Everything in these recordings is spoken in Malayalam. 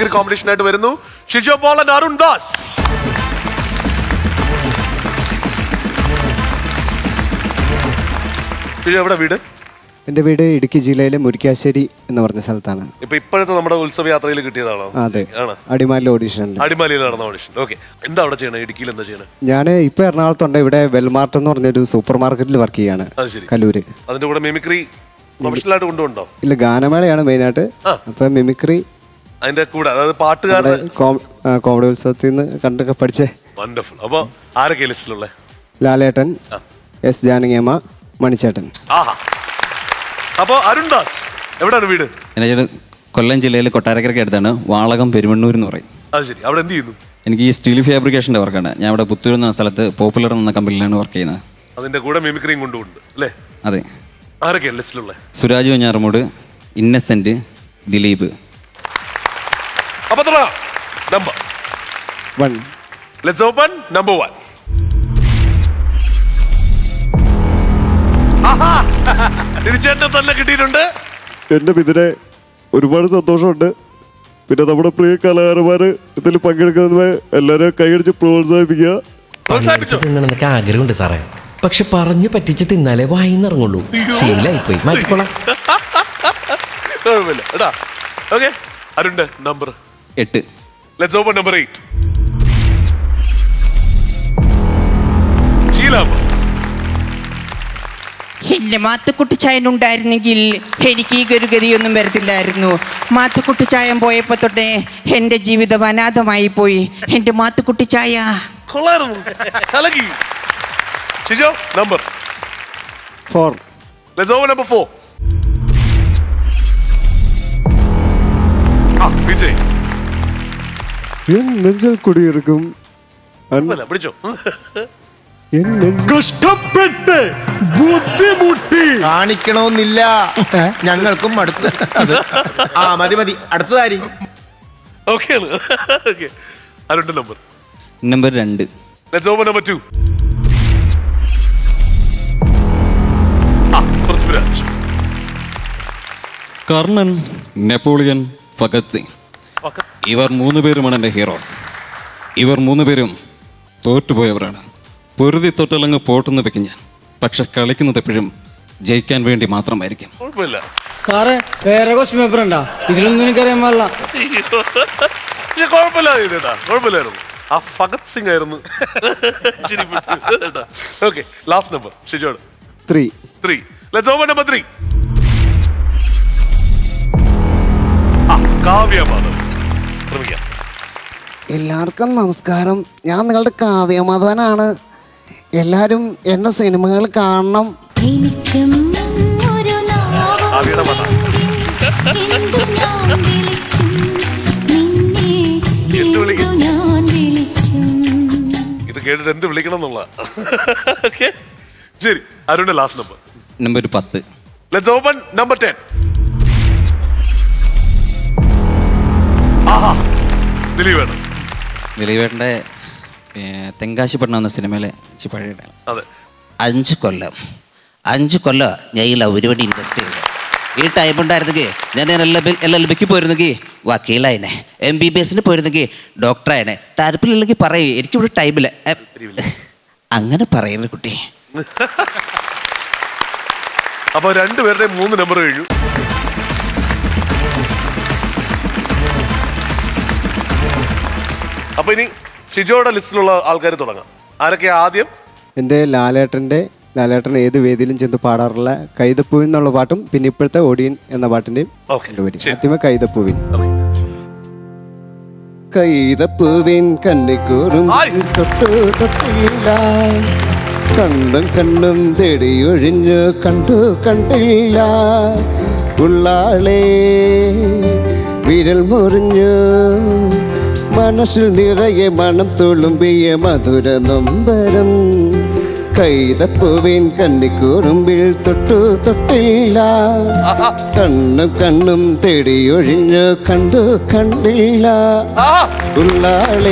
മിമിക്രി കോമ്പറ്റീഷൻ ആയിട്ട് വരുന്നു ഷിജോ പോൾ ആൻഡ് അരുൺ ദാസ് ഷിജോ എവിടെ വീട് എൻ്റെ വീട് ഇടുക്കി ജില്ലയിലെ മുരിക്കാശ്ശേരി എന്ന് പറഞ്ഞ സ്ഥലത്താണ് ഇപ്പൊ ഇപ്പോഴത്തെ നമ്മുടെ ഉത്സവ യാത്രയിൽ കിട്ടിയതാണോ ആ, അതെ ആണ് അടിമാലിലെ ഓഡീഷനുണ്ട് അടിമാലിയിൽ നടന്ന ഓഡിഷൻ ഓക്കെ എന്താ അവിടെ ചെയ്യണേ ഇടുക്കിയിൽ എന്താ ചെയ്യണേ ഞാൻ ഇപ്പോൾ എറണാകുളത്തുണ്ട് ഇവിടെ വെൽമാർട്ട് എന്ന് പറഞ്ഞൊരു സൂപ്പർ മാർക്കറ്റിൽ വർക്ക് ചെയ്യാണ് അത് ശരി കല്ലൂര് അതിന്റെ കൂടെ മിമിക്രി പ്രൊഫഷണൽ ആയിട്ട് കൊണ്ടുപോണ്ടോ ഇല്ല ഗാനമേളയാണ് മെയിനായിട്ട് അപ്പം മിമിക്രി അതിന്റെ കൂടെ അതായത് പാട്ടുകാരുടെ കോം- ആ, കോമഡി ഉത്സവത്തിൽ നിന്ന് കണ്ടൊക്കെ പഠിച്ചേ വണ്ടർഫുൾ അപ്പൊ ആരൊക്കെ ലിസ്റ്റിലുള്ള ലാലേട്ടൻ എസ് ജാനകിയമ്മ മണിച്ചേട്ടൻ ആഹാ അപ്പൊ അരുൺ ദാസ് എവിടെയാണ് വീട് എൻ്റെ കൊല്ലം ജില്ലയിൽ കൊട്ടാരക്കരയ്ക്ക് അടുത്താണ് വാളകം പെരുമണ്ണൂർ എന്ന് പറയും അത് ശരി അവിടെ എന്ത് ചെയ്യുന്നു എനിക്ക് ഈ സ്റ്റീൽ ഫാബ്രിക്കേഷൻ്റെ വർക്കാണ് ഞാൻ ഇവിടെ പുത്തൂർ എന്ന സ്ഥലത്ത് പോപ്പുലർ എന്ന കമ്പനിയിലാണ് വർക്ക് ചെയ്യുന്നത് അതിന്റെ കൂടെ മിമിക്രിയും കൊണ്ടുണ്ട് അല്ലേ അതെ ആരൊക്കെയാണ് ലിസ്റ്റിലുള്ള സുരാജ് വഞ്ഞാറമൂട് ഇന്നസെൻറ്റ് ദിലീപ് അപ്പൊ തുടങ്ങാം number one let's open number one തിരിച്ചേട്ട തന്നെ കിട്ടിയിട്ടുണ്ട് എൻ്റെ ഇതിനെ ഒരുപാട് സന്തോഷമുണ്ട് പിന്നെ നമ്മുടെ പ്രിയ കലാകാരന്മാർ ഇതിൽ പങ്കെടുക്കുന്നത് എല്ലാവരെയും കൈയടിച്ച് പ്രോത്സാഹിപ്പിക്കുക പ്രോത്സാഹിപ്പിച്ചോ തിന്നണമെന്നൊക്കെ ആഗ്രഹമുണ്ട് സാറേ പക്ഷെ പറഞ്ഞു പറ്റിച്ച് തിന്നാലേ വായിന്നിറങ്ങുള്ളൂ ശീലായിപ്പോയി മാറ്റിക്കോളാം കുഴപ്പമില്ല എടാ ഓക്കെ അരുണ്ട് നമ്പർ എട്ട് ലെറ്റ്സ് ഓപ്പൺ നമ്പർ എയ്റ്റ് ഷീലാമ്മ എന്റെ മാത്തുക്കുട്ടി ചായൻ ഉണ്ടായിരുന്നെങ്കിൽ എനിക്ക് ഈ ഗരുഗതിയൊന്നും വരത്തില്ലായിരുന്നു മാത്തുക്കുട്ടി ചായൻ പോയപ്പോ തൊട്ടേ എന്റെ ജീവിതം അനാഥമായി പോയി എന്റെ മാത്തുക്കുട്ടി ചായ കൊള്ളായിരുന്നു കലകി Shijo number four let's open number four ആ വിജയ് എൻ നെഞ്ചൽ കുടിയിരിക്കും കുഴപ്പമില്ല, പിടിച്ചോ എൻ നെഞ്ചൽ കഷ്ടപ്പെട്ട് ബുദ്ധിമുട്ടി കാണിക്കണമെന്നില്ല ഞങ്ങൾക്കും അടുത്ത് അത് ആ മതി മതി അടുത്തതാരി ഓക്കെയാണ് ഓക്കെ അരുണ്ട് നമ്പർ നമ്പർ രണ്ട് ലെറ്റ്സ് ഓപ്പൺ നമ്പർ ടു ആ പൃഥ്വിരാജ് കർണൻ നെപ്പോളിയൻ ഭഗത് സിംഗ് ഇവർ മൂന്ന് പേരുമാണ് എൻ്റെ ഹീറോസ് ഇവർ മൂന്ന് പേരും തോറ്റുപോയവരാണ് പൊരുതി തൊട്ടലങ്ങ് പോട്ടെന്ന് വെക്കും ഞാൻ പക്ഷെ കളിക്കുന്നത് എപ്പോഴും ജയിക്കാൻ വേണ്ടി മാത്രമായിരിക്കും കുഴപ്പമില്ല സാറേ വേറെ ക്വസ്റ്റ്യൻ പേപ്പർ ഉണ്ടോ ഇതിലൊന്നും എനിക്കറിയാൻ പാടില്ല ഇത് കുഴപ്പമില്ല ഇതേട്ടാ കുഴപ്പമില്ലായിരുന്നു ആ ഭഗത് സിംഗ് ആയിരുന്നു ഓക്കെ ലാസ്റ്റ് നമ്പർ ഷിജോട് three three let's open number three ആ കാവ്യ മാധവ് ശ്രമിക്കാം എല്ലാവർക്കും നമസ്കാരം ഞാൻ നിങ്ങളുടെ കാവ്യമാധവനാണ് എല്ലാവരും എന്നെ സിനിമകൾ കാണണം എനിക്കും ഒരു കാവ്യയുടെ മത എന്തു ഞാൻ വിളിക്കും നിന്നെ എന്ത് വിളിക്കും? എന്തു ഞാൻ വിളിക്കും ഇത് കേട്ടിട്ട് എന്ത് വിളിക്കണം എന്നുള്ള ഓക്കെ ശരി അരുണിന്റെ ലാസ്റ്റ് നമ്പർ നമ്പർ പത്ത് ലെറ്റ്സ് ഓപ്പൺ നമ്പർ ടെൻ ആഹാ ദിലീപാണ് ദിലീപേട്ടൻ്റെ തെങ്കാശിപ്പട്ടണം എന്ന സിനിമയിലെ ഇച്ചിരി പഴയ ഇടം. അതെ അഞ്ച് കൊല്ലം അഞ്ച് കൊല്ലം ഞാൻ ഈ ലൗരുവടി ഇൻവെസ്റ്റ് ചെയ്തു ഈ ടൈം ഉണ്ടായിരുന്നെങ്കിൽ ഞാൻ എൽ എൽ എൽ ബിക്ക് പോയിരുന്നെങ്കിൽ വക്കീലായനെ എം ബി ബി എസിന് പോയിരുന്നെങ്കിൽ ഡോക്ടറായനെ താല്പര്യമില്ലെങ്കിൽ പറയേ എനിക്കിവിടെ ടൈമില്ല എ, അങ്ങനെ പറയുന്നത് കുട്ടി അപ്പൊ രണ്ടുപേരുടെ മൂന്ന് നമ്പർ കഴിഞ്ഞു അപ്പൊ ഇനി ഷിജോയുടെ ലിസ്റ്റിലുള്ള ആൾക്കാർ തുടങ്ങാം ആരൊക്കെ ആദ്യം എൻ്റെ ലാലേട്ടൻ്റെ ലാലേട്ടൻ ഏത് വേദിയിലും ചെന്ന് പാടാറുള്ള കൈതപ്പൂവിൻ എന്നുള്ള പാട്ടും പിന്നെ ഇപ്പോഴത്തെ ഒടിയൻ എന്ന പാട്ടിൻ്റെയും വരി ആദ്യമേ കൈതപ്പൂവിൻ കൈതപ്പൂവിൻ കണ്ണിക്കൂറും തൊട്ടു തൊട്ടില്ല കണ്ടും കണ്ടും തേടിയൊഴിഞ്ഞു കണ്ടു കണ്ടില്ല ഉള്ളാളേ വിരൽ മുറിഞ്ഞു മനസ്സിൽ നിറയെ മണം തുളുമ്പിയ മധുര നൊമ്പരം കൈതപ്പൂവിൻ കണ്ണിക്കൂറുമ്പിൽ തൊട്ടു തൊട്ടില്ല കണ്ണും കണ്ണും തേടിയൊഴിഞ്ഞു കണ്ടു കണ്ടില്ല ഉള്ളാളേ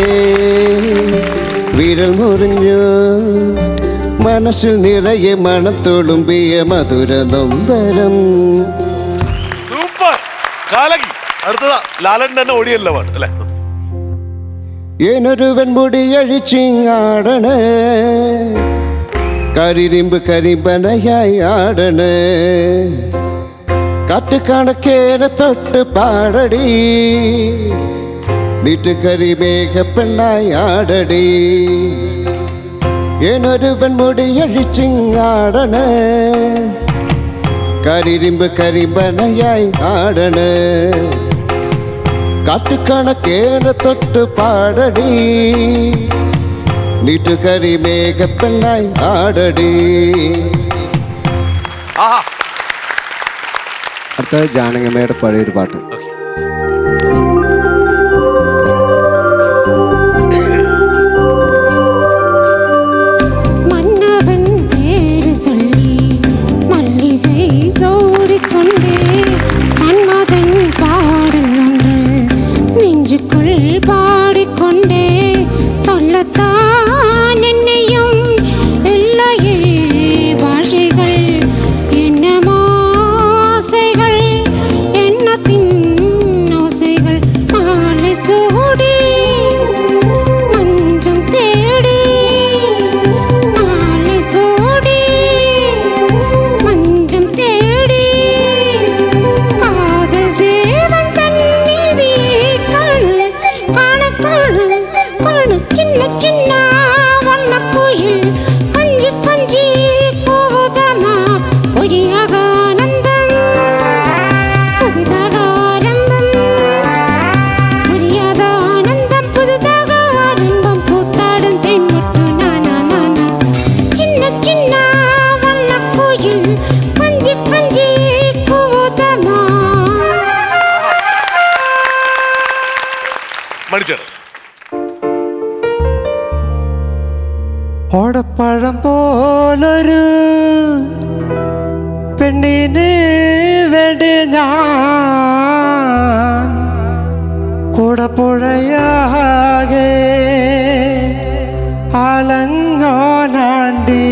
വിരൽ മുറിഞ്ഞു മനസ്സിൽ നിറയെ മണം തുളുമ്പിയ മധുര നൊമ്പരം സൂപ്പർ കാലകി അടുത്തതാ ലാലൻ തന്നെ ഓടിയല്ല പാട്ട് അല്ലെ ഏനൊരുവൻ മുടിയഴിച്ചിങ്ങാടണ് കരിരിമ്പ് കരിമ്പനയായി ആടണ് കാട്ടുകണക്കേനെ തൊട്ട് പാടടി നീട്ടുകരി മേഘപ്പെണ്ണായി ആടടി ഏനൊരുവൻ മുടിയഴിച്ചിങ്ങാടണ് കരിരിമ്പ് കരിമ്പനയായി ആടണ് കാട്ടുകണക്കേനെ തൊട്ട് പാടടി നീട്ടുകരി മേഘപ്പെണ്ണായി ആടടി ആഹാ അടുത്തത് ജാനകമ്മയുടെ പഴയൊരു പാട്ട് மன்னவன் பேரு சொல்லி மல்லிகை சோடிக்கொண்டே மன்மதன் பாடல் ஒன்று நெஞ்சுக்குள் பாடிக்கொண்டே சொல்லத்தான் என்னையும் இல்லையே பாஷைகள் என்னமோ ஆசைகள் எண்ணத்தின் ஓசைகள் மாலை சூடி மஞ்சம் தேடி மாலை சூடி மஞ்சம் தேடி காதல் தேவன் சந்நிதியை காணு காண காணு காணு சின்ன சின்ன வண்ண கோயில் கஞ்சி கஞ்சி கூதமா பொய்யாக ஆனந்தம் புதிதாக ஆரம்பம் புரியாத ஆனந்தம் புதிதாக ஆரம்பம் பூத்தாடும் தென்முட்டு நானா நானா சின்ன சின்ன வண்ண கோயில் கஞ்சி கஞ்சி கூதமா മണിച്ചേട്ടൻ ഓടപ്പഴം പോലൊരു പെണ്ണിന് വേണ്ടി ഞാൻ കൂടെ പുഴയാകെ അലഞ്ഞോനാണ്ടി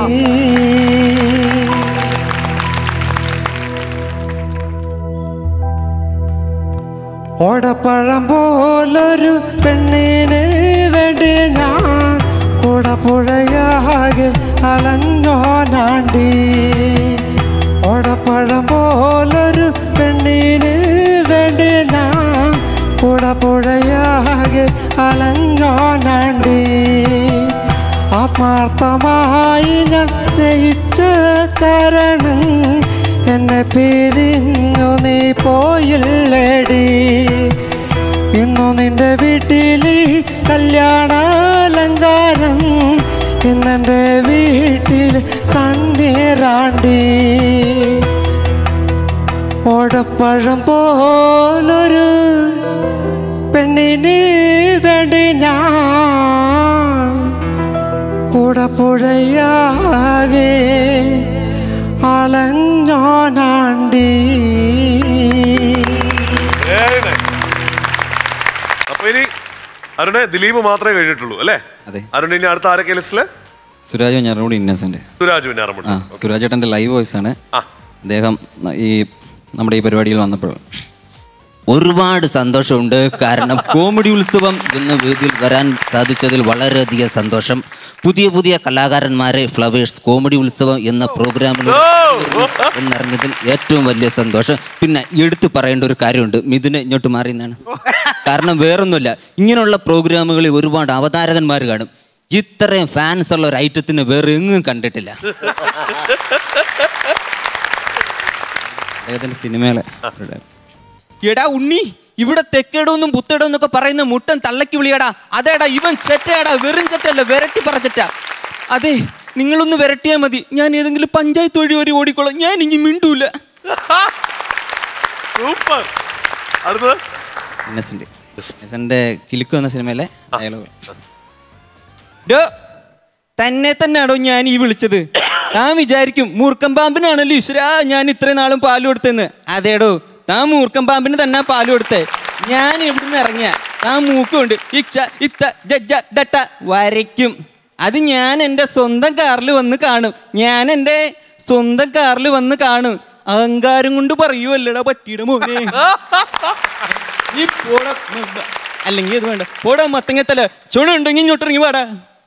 ഓടപ്പഴം പോലൊരു പെണ്ണിന് വേണ്ടി ഞാൻ കൂടെ പുഴയാകെ അലഞ്ഞോനാണ്ടി ഓടപ്പഴം പോലൊരു പെണ്ണിന് വേണ്ടി ഞാൻ കൂടെ പുഴയാകെ അലഞ്ഞോനാണ്ടി ആത്മാർത്ഥമായി ഞാൻ സ്നേഹിച്ച കാരണം എന്നെ പിരിഞ്ഞു നീ പോയില്ലേടി ഇന്നു നിന്റെ വീട്ടിൽ കല്യാണാലങ്കാരം ഇന്നെൻ്റെ വീട്ടിൽ കണ്ണീരാണ്ടി ഓടപ്പഴം പോലൊരു പെണ്ണിന് വേണ്ടി ഞാൻ കൂടെ പുഴയാകെ അലഞ്ഞോനാണ്ടി Very nice. അപ്പൊ ഇനി അരുണെ ദിലീപ് മാത്രമേ കഴിഞ്ഞിട്ടുള്ളൂ അല്ലേ അതെ. അരുൺ ഇനി അടുത്ത ആരൊക്കെ ലിസ്റ്റില് സുരാജ് ഞാനും കൂടി ഇന്നസെന്റ് സുരാജ് പിന്നാറമുണ്ട് ആ സുരാജ് ചേട്ടൻ്റെ ലൈവ് വോയിസ് ആണ് അദ്ദേഹം ഈ നമ്മുടെ ഈ പരിപാടിയിൽ വന്നപ്പോൾ ഒരുപാട് സന്തോഷമുണ്ട് കാരണം കോമഡി ഉത്സവം എന്ന വേദിയിൽ വരാൻ സാധിച്ചതിൽ വളരെയധികം സന്തോഷം പുതിയ പുതിയ കലാകാരന്മാരെ ഫ്ലവേഴ്സ് കോമഡി ഉത്സവം എന്ന പ്രോഗ്രാമിൽ എന്നറിഞ്ഞതിൽ ഏറ്റവും വലിയ സന്തോഷം പിന്നെ എടുത്തു പറയേണ്ട ഒരു കാര്യമുണ്ട് മിഥുനെ ഇങ്ങോട്ട് മാറി എന്നാണ് കാരണം വേറൊന്നുമില്ല ഇങ്ങനെയുള്ള പ്രോഗ്രാമുകളിൽ ഒരുപാട് അവതാരകന്മാർ കാണും ഇത്രയും ഫാൻസ് ഉള്ള ഒരു ഐറ്റത്തിന് വേറെ എങ്ങും കണ്ടിട്ടില്ല അദ്ദേഹത്തിൻ്റെ സിനിമയിലെ എടാ ഉണ്ണി ഇവിടെ തെക്കേടോന്നും പുത്തേടോ എന്നൊക്കെ പറയുന്ന മുട്ടൻ തള്ളക്കി വിളിയടാ അതേടാ ഇവൻ ചെറ്റയാടാ വെറും ചെറ്റല്ല വിരട്ടി പറച്ചറ്റ അതെ നിങ്ങളൊന്ന് വിരട്ടിയാൽ മതി ഞാൻ ഏതെങ്കിലും പഞ്ചായത്ത് വഴി വരെ ഓടിക്കോളാം ഞാൻ ഇനി മിണ്ടൂല സൂപ്പർ അടുത്തത് ഇന്നസെന്റ് ഇന്നസെന്റ് കിലുക്ക് എന്ന സിനിമയിലെ ഡയലോഗ് ഡോ തന്നെ തന്നെയാണോ ഞാൻ ഈ വിളിച്ചത് താൻ വിചാരിക്കും മൂർക്കം പാമ്പിനാണല്ലോ ഈശ്വരാ ഞാൻ ഇത്രയും നാളും പാല് കൊടുത്തെന്ന് അതേടോ താൻ മൂർക്കം പാമ്പിന് തന്നെ പാല് കൊടുത്തേ ഞാൻ ഇവിടുന്ന് ഇറങ്ങിയ താൻ മൂക്കുകൊണ്ട് ഇച്ച ഇത്ത ജജ്ജ ഡട്ട വരയ്ക്കും അത് ഞാൻ എൻ്റെ സ്വന്തം കാറിൽ വന്ന് കാണും ഞാൻ എൻ്റെ സ്വന്തം കാറിൽ വന്ന് കാണും അഹങ്കാരം കൊണ്ട് പറയുമല്ലടാ പട്ടിയുടെ മോനെ നീ പോടാ അല്ലെങ്കിൽ ഇത് വേണ്ട പോടാ മത്തങ്ങത്തല ചുണ ഉണ്ടെങ്കിൽ ഇങ്ങോട്ടിറങ്ങി പാടാ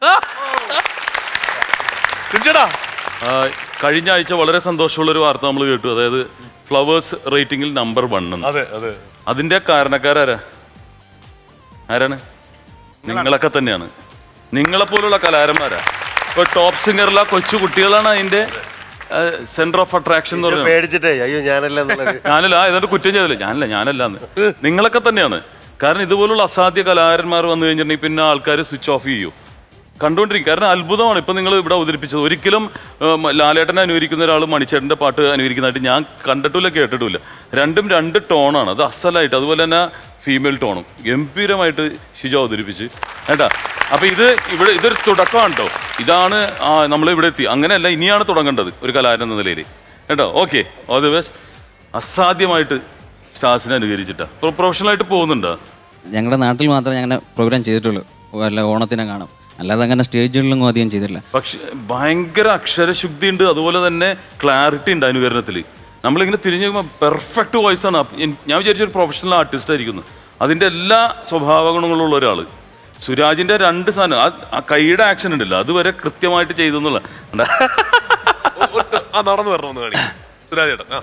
കുഞ്ചേട്ടാ ആ, കഴിഞ്ഞ ആഴ്ച വളരെ സന്തോഷമുള്ള ഒരു വാർത്ത നമ്മൾ കേട്ടു അതായത് ഫ്ലവേഴ്സ് റേറ്റിംഗിൽ നമ്പർ വൺ അതെ അതെ അതിന്റെ കാരണക്കാരാരാ ആരാണ് നിങ്ങളൊക്കെ തന്നെയാണ് നിങ്ങളെ പോലുള്ള കലാകാരന്മാരാ ഇപ്പൊ ടോപ്പ് സിംഗറിലെ കൊച്ചു കുട്ടികളാണ് അതിന്റെ സെന്റർ ഓഫ് അട്രാക്ഷൻ എന്ന് പറയുന്നത് പേടിച്ചിട്ടേ അയ്യോ ഞാനല്ല എന്നുള്ളത് ഞാനല്ല ഏതാണ്ട് കുറ്റം ചെയ്തില്ല ഞാനല്ല ഞാനല്ലാന്ന് നിങ്ങളൊക്കെ തന്നെയാണ് കാരണം ഇതുപോലുള്ള അസാധ്യ കലാകാരന്മാർ വന്നു കഴിഞ്ഞിട്ടുണ്ടെങ്കിൽ പിന്നെ ആൾക്കാർ സ്വിച്ച് ഓഫ് ചെയ്യൂ കണ്ടുകൊണ്ടിരിക്കും കാരണം അത്ഭുതമാണ് ഇപ്പൊ നിങ്ങൾ ഇവിടെ അവതരിപ്പിച്ചത് ഒരിക്കലും ഉം, ലാലേട്ടനെ അനുകരിക്കുന്ന ഒരാൾ മണിച്ചേട്ടന്റെ പാട്ട് അനുകരിക്കുന്നതായിട്ട് ഞാൻ കണ്ടിട്ടില്ല കേട്ടിട്ടില്ല രണ്ടും രണ്ട് ടോണാണ് അത് അസലായിട്ട് അതുപോലെ തന്നെ ഫീമെയിൽ ടോണും ഗംഭീരമായിട്ട് ഷിജു അവതരിപ്പിച്ച് കേട്ടാ അപ്പൊ ഇത് ഇവിടെ ഇതൊരു തുടക്കമാണ് കേട്ടോ ഇതാണ് നമ്മൾ ഇവിടെ എത്തി അങ്ങനെയല്ല ഇനിയാണ് തുടങ്ങേണ്ടത് ഒരു കലാകാരൻ എന്ന നിലയിൽ കേട്ടോ ഓക്കെ ഓൾ ദി ബെസ്റ്റ് അസാധ്യമായിട്ട് സ്റ്റാർസിനെ അനുകരിച്ചിട്ടാ പ്രൊഫഷണൽ ആയിട്ട് പോകുന്നുണ്ടോ ഞങ്ങളുടെ നാട്ടിൽ മാത്രമേ അങ്ങനെ പ്രോഗ്രാം ചെയ്തിട്ടുള്ളൂ വല്ല ഓണത്തിനെ കാണാം അല്ലാതെ അങ്ങനെ സ്റ്റേജുകളിലൊന്നും അധികം ചെയ്തിട്ടില്ല പക്ഷെ ഭയങ്കര അക്ഷരശുദ്ധി ഉണ്ട് അതുപോലെ തന്നെ ക്ലാരിറ്റി ഉണ്ട് അനുകരണത്തിൽ നമ്മളിങ്ങനെ തിരിഞ്ഞു കഴിയുമ്പോൾ പെർഫെക്റ്റ് വോയിസ് ആണ് അപ്പ- എൻ- ഞാൻ വിചാരിച്ച ഒരു പ്രൊഫഷണൽ ആർട്ടിസ്റ്റ് ആയിരിക്കുന്നു അതിന്റെ എല്ലാ സ്വഭാവ ഗുണങ്ങളുള്ള ഒരാള് സുരാജിന്റെ രണ്ട് സാധനം ആ- ആ കൈയുടെ ആക്ഷൻ ഉണ്ടല്ലോ അതുവരെ കൃത്യമായിട്ട് ചെയ്തു എന്നുള്ള കണ്ടാ? ആ നടന്നു വരണമെന്ന് കാണിക്കും സുരാജേട്ടൻ ആ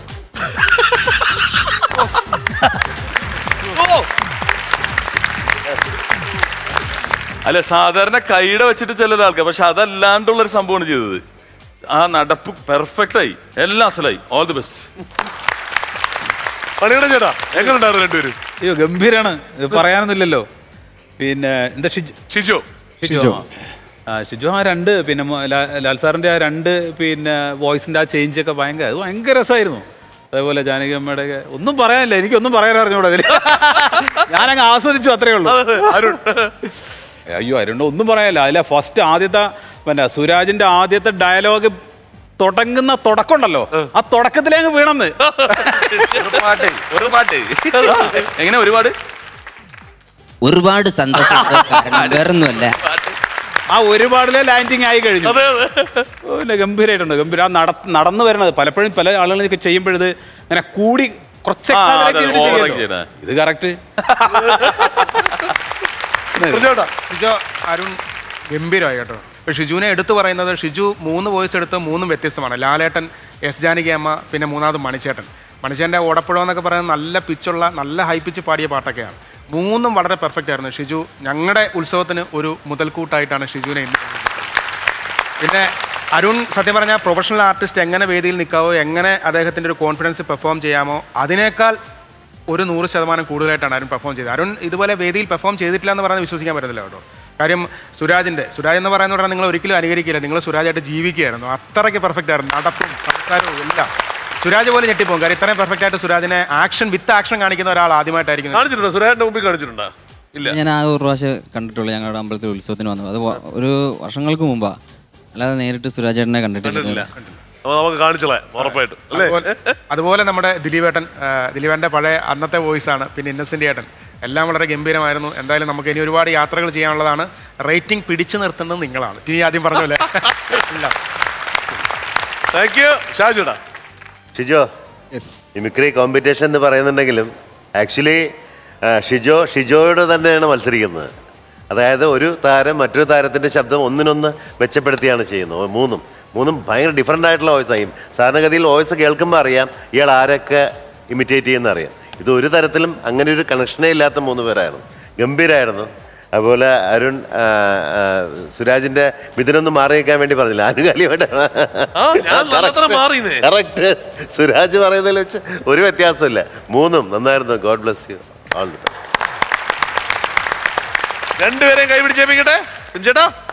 അല്ല സാധാരണ കൈയുടെ വെച്ചിട്ട് ചില ആൾക്കാർ പക്ഷെ അതല്ലാണ്ടുള്ള ഒരു സംഭവമാണ് ചെയ്തത് ആ നടപ്പ് പെർഫെക്റ്റ് ആയി എല്ലാം അസലായി ഓൾ ദി ബെസ്റ്റ് പണിയുടെ ചേട്ടാ എങ്ങനെ ഉണ്ടായിരുന്നു രണ്ടുപേരും അയ്യോ ഗംഭീരാണ് ഇത് പറയാനൊന്നുമില്ലല്ലോ പിന്നെ എന്താ ഷിജു ഷിജു ഷിജു ആ. ആ ഷിജു ആ രണ്ട് പിന്നെ മോ- ലാ- ലാൽ സാറിന്റെ ആ രണ്ട് പിന്നെ വോയിസിന്റെ ആ ചേഞ്ച് ഒക്കെ ഭയങ്കര അത് ഭയങ്കര രസമായിരുന്നു അതേപോലെ ജാനകി അമ്മയുടെ ഒക്കെ ഒന്നും പറയാനില്ല എനിക്കൊന്നും പറയാൻ അറിഞ്ഞൂടാ അതിൽ ഞാനങ്ങ് ആസ്വദിച്ചു അത്രേ ഉള്ളൂ അയ്യോ അരുണ്ട് ഒന്നും പറയാനില്ല അതിലെ ഫസ്റ്റ് ആദ്യത്തെ പിന്നെ സുരാജിന്റെ ആദ്യത്തെ ഡയലോഗ് തുടങ്ങുന്ന തുടക്കമുണ്ടല്ലോ ആ തുടക്കത്തിലേ അങ്ങ് വീണെന്ന് പാട്ട് ഒരു പാട്ട് എങ്ങനെ ഒരുപാട് ഒരുപാട് സന്തോഷമുണ്ട് കാരണം വേറൊന്നുമല്ല ആ ഒരുപാടിലെ ലാൻഡിങ് ആയി കഴിഞ്ഞു ഓ, ഇല്ല ഗംഭീരമായിട്ടുണ്ട് ഗംഭീര ആ നട നടന്നു വരണത് പലപ്പോഴും പല ആളുകളൊക്കെ ചെയ്യുമ്പോഴത് ഇങ്ങനെ കൂടി കുറച്ച് ആ, exaggerate അതെ, ചെയ്തിട്ട് over ചെയ്യുമല്ലോ. ആക്കി ചെയ്താ. ഇത് കറക്റ്റ് ഷിജോ അരുൺ ഗംഭീരമായി കേട്ടോ ഇപ്പൊ ഷിജുവിനെ എടുത്തു പറയുന്നത് ഷിജു മൂന്ന് വോയിസ് എടുത്ത് മൂന്നും വ്യത്യസ്തമാണ് ലാലേട്ടൻ എസ് ജാനകി അമ്മ പിന്നെ മൂന്നാമത് മണിച്ചേട്ടൻ മണിച്ചേട്ടൻ്റെ ഓടപ്പുഴ എന്നൊക്കെ പറയുന്നത് നല്ല പിച്ചുള്ള നല്ല ഹൈ പിച്ച് പാടിയ പാട്ടൊക്കെയാണ് മൂന്നും വളരെ പെർഫെക്റ്റ് ആയിരുന്നു ഷിജു ഞങ്ങളുടെ ഉത്സവത്തിന് ഒരു മുതൽക്കൂട്ടായിട്ടാണ് ഷിജുവിനെ ഇന്ന് പിന്നെ അരുൺ സത്യം പറഞ്ഞാൽ പ്രൊഫഷണൽ ആർട്ടിസ്റ്റ് എങ്ങനെ വേദിയിൽ നിൽക്കാവോ എങ്ങനെ അദ്ദേഹത്തിൻ്റെ ഒരു കോൺഫിഡൻസ് പെർഫോം ചെയ്യാമോ അതിനേക്കാൾ ഒരു നൂറ് ശതമാനം കൂടുതലായിട്ടാണ് അരുൺ പെർഫോം ചെയ്തത് അരുൺ ഇതുപോലെ വേദിയിൽ പെർഫോം ചെയ്തിട്ടില്ല എന്ന് പറഞ്ഞാൽ വിശ്വസിക്കാൻ പറ്റത്തില്ല കേട്ടോ കാര്യം സുരാജിൻ്റെ സുരാജ് എന്ന് പറയുന്ന പറഞ്ഞാൽ നിങ്ങൾ ഒരിക്കലും അനുകരിക്കില്ല നിങ്ങൾ സുരാജായിട്ട് ജീവിക്കുകയായിരുന്നു അത്രയ്ക്ക് പെർഫെക്റ്റ് ആയിരുന്നു നടപ്പും സംസാരവും എല്ലാം സുരാജ് പോലെ ഞെട്ടിപ്പോകും കാര്യം ഇത്രയും പെർഫെക്റ്റ് ആയിട്ട് സുരാജിനെ ആക്ഷൻ വിത്ത് ആക്ഷൻ കാണിക്കുന്ന ഒരാൾ ആദ്യമായിട്ടായിരിക്കും കാണിച്ചിട്ടുണ്ടോ സുരാജിന്റെ മുമ്പിൽ കാണിച്ചിട്ടുണ്ടോ ഇല്ല ഞാൻ ആ ഒരു പ്രാവശ്യം കണ്ടിട്ടുള്ളൂ ഞങ്ങളുടെ അമ്പലത്തിൽ ഉത്സവത്തിന് വന്നത് അത് വ- ഒരു വർഷങ്ങൾക്ക് മുമ്പാ അല്ലാതെ നേരിട്ട് സുരാജേട്ടനെ കണ്ടിട്ടില്ല അപ്പൊ നമുക്ക് കാണിച്ചോളാം ഉറപ്പായിട്ടും അല്ലേ അതുപോലെ- അതുപോലെ നമ്മുടെ ദിലീപേട്ടൻ ആ, ദിലീപേട്ടൻ്റെ പഴയ അന്നത്തെ വോയിസ് ആണ് പിന്നെ ഇന്നസെൻ്റ് ഏട്ടൻ എല്ലാം വളരെ ഗംഭീരമായിരുന്നു എന്തായാലും നമുക്ക് ഇനി ഒരുപാട് യാത്രകൾ ചെയ്യാനുള്ളതാണ് റേറ്റിംഗ് പിടിച്ചു നിർത്തുന്നത് നിങ്ങളാണ് ഇനി ആദ്യം പറഞ്ഞല്ലേ എല്ലാം താങ്ക് യു ഷാജുടാ ഷിജോ മിമിക്രി കോമ്പറ്റീഷൻ എന്ന് പറയുന്നുണ്ടെങ്കിലും ആക്ച്വലി ഷിജോ ഷിജോയോട് തന്നെയാണ് മത്സരിക്കുന്നത് അതായത് ഒരു താരം മറ്റൊരു താരത്തിൻ്റെ ശബ്ദം ഒന്നിനൊന്ന് മെച്ചപ്പെടുത്തിയാണ് ചെയ്യുന്നത് മൂന്നും മൂന്നും ഭയങ്കര ഡിഫറെൻ്റ് ആയിട്ടുള്ള വോയിസ് ആയി സാധാരണഗതിയിൽ വോയിസ് കേൾക്കുമ്പോൾ അറിയാം ഇയാൾ ആരൊക്കെ ഇമിറ്റേറ്റ് ചെയ്യുന്ന അറിയാം ഇത് ഒരു തരത്തിലും അങ്ങനെ ഒരു കണക്ഷനേ ഇല്ലാത്ത മൂന്ന് പേരായിരുന്നു ഗംഭീരായിരുന്നു അതുപോലെ അരുൺ ആ, ആ, സുരാജിന്റെ മിഥുനൊന്നും മാറി നിൽക്കാൻ വേണ്ടി പറഞ്ഞില്ല ആനുകാലികമായിട്ട് ആ, ഞാൻ നല്ലത്ര മാറിയെന്നേ. കറക്റ്റ് സുരാജ് പറയുന്നതിൽ വെച്ച് ഒരു വ്യത്യാസമില്ല മൂന്നും നന്നായിരുന്നു God bless you all the best രണ്ടുപേരെയും കൈപിടിച്ചേപ്പിക്കട്ടെ ചേട്ടാ